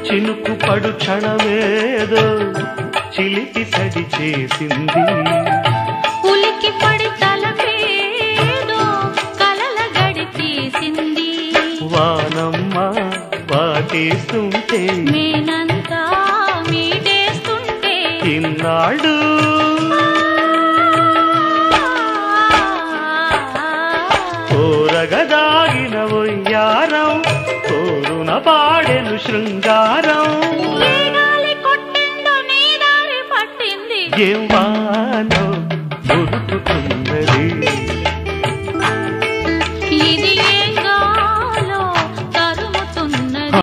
చినుకు పడు క్షణమేదో చిలిపి సడి చేసింది ఉలికి పడి తలపేదో కలల గడి తీసింది వానమ్మ వాటేస్తుంటే నేనంతా మీటేస్తుంటే ఇన్నాళ్ళు కోరగదాగిన ఒయ్యారం కోరున పాడెను శృంగారం ఏ గాలి కొట్టిందో నీ దారి పట్టింది ఏం వానో ఉరుకుతున్నది